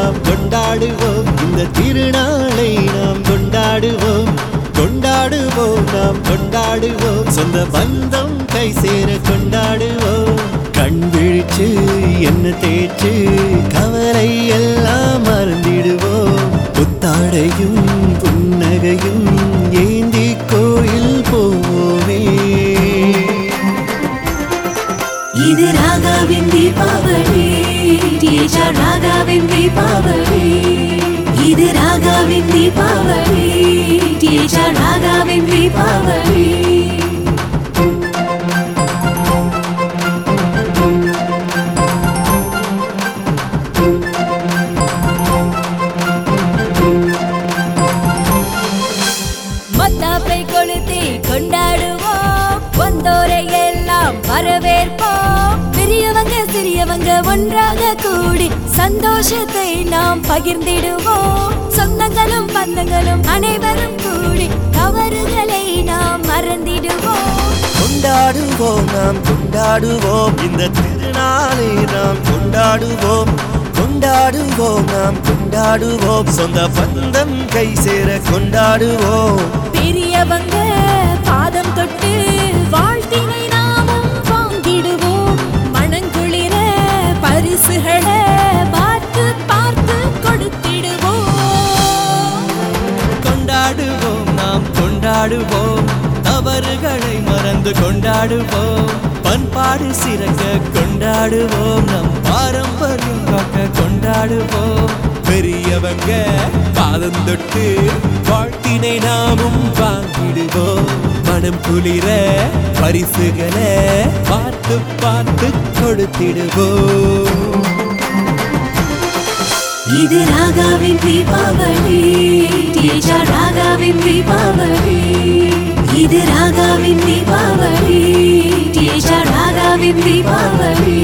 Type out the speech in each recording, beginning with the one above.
நாம் கொண்டாடுவோம் இந்த திருநாளை நாம் கொண்டாடுவோம் கொண்டாடுவோம் நாம் கொண்டாடுவோம் சொந்த பந்தம் கை சேர கொண்டாடுவோம் கண் விழிச்சு என்ன தேய்ச்சு கவலை எல்லாம் மறந்திடுவோம் புத்தாடையும் புன்னகையும் ஏந்தி கோயில் போவோமே இது ராகாவின் தீபாவளி டிஎச்ஆர் ராகாவின் தீபாவளி இது ராகாவின் தீபாவளி டிஎச்ஆர் ராகாவின் தீபாவளி மத்தாப்பை கொளுத்தி கொண்டாடுவோம் வந்தோரை எல்லாம் வரவேற்போம் பெரியவங்க சிறியவங்க ஒன்றாக கூடி சந்தோஷத்தை நாம் பகிர்ந்திடுவோம் சொந்தங்களும் பந்தங்களும் அனைவரும் கூடி தவறுகளை நாம் மறந்திடுவோம் கொண்டாடுவோம் நாம் கொண்டாடுவோம் இந்த திருநாளை நாம் கொண்டாடுவோம் கொண்டாடுவோம் நாம் கொண்டாடுவோம் சொந்த பந்தம் கை சேர கொண்டாடுவோம் பெரியவங்க பாதம் தொட்டு வாழ்த்தினை நாமும் வாங்கிடுவோம் மனங்குளிர பரிசுகளை பார்த்து பார்த்து கொடுத்திடுவோம் கொண்டாடுவோம் நாம் கொண்டாடுவோம் தவறுகளை மறந்து கொண்டாடுவோம் பண்பாடு சிறக்க கொண்டாடுவோம் நம் பாரம்பரியம் காக்க கொண்டாடுவோம் பெரியவங்க பாதம் தொட்டு வாழ்த்தினை நாமும் வாங்கிடுவோம் மனம் குளிர பரிசுகளை பார்த்து பார்த்து கொடுத்திடுவோம் இது ராகாவின் தீபாவளி டிஎச்ஆர் ராகாவின் தீபாவளி இது ராகாவின் தீபாவளி டிஎச்ஆர் ராகாவின் தீபாவளி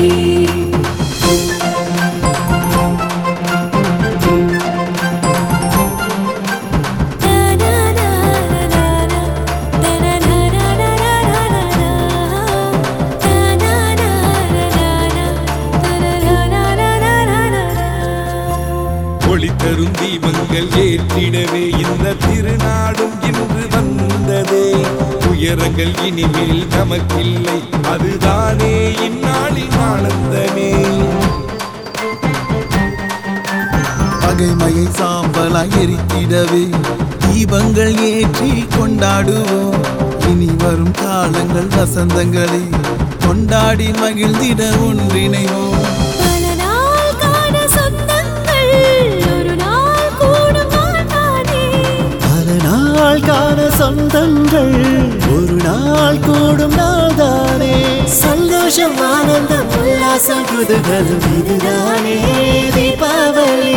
ஒளி தரும் தீபங்கள் ஏற்றிடவே இந்த திருநாடும் இன்று வந்ததே உயரங்கள் இனிமேல் நமக்கில்லை அதுதானே இந்நாளின் ஆனந்தமே பகைமையை சாம்பலாய் எரித்திடவே தீபங்கள் ஏற்றி கொண்டாடுவோம் இனி வரும் காலங்கள் வசந்தங்களே கொண்டாடி மகிழ்ந்திட ஒன்றிணைவோம் பல நாள் காண சொந்தங்கள் ஒரு நாள் கூடும் நாள் தானே பல நாள் காண சொந்தங்கள் ஒரு நாள் கூடும் நாள்தானே சந்தோஷம் ஆனந்தம் உல்லாசம் குதூகலம் இதுதானே தீபாவளி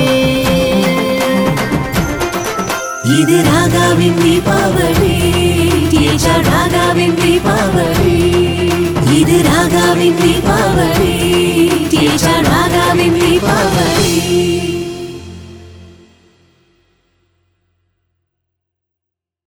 இது ராகாவின் தீபாவளி டிஎச்ஆர் ராகாவின் தீபாவளி இது ராகாவின் தீபாவளி டிஎச்ஆர்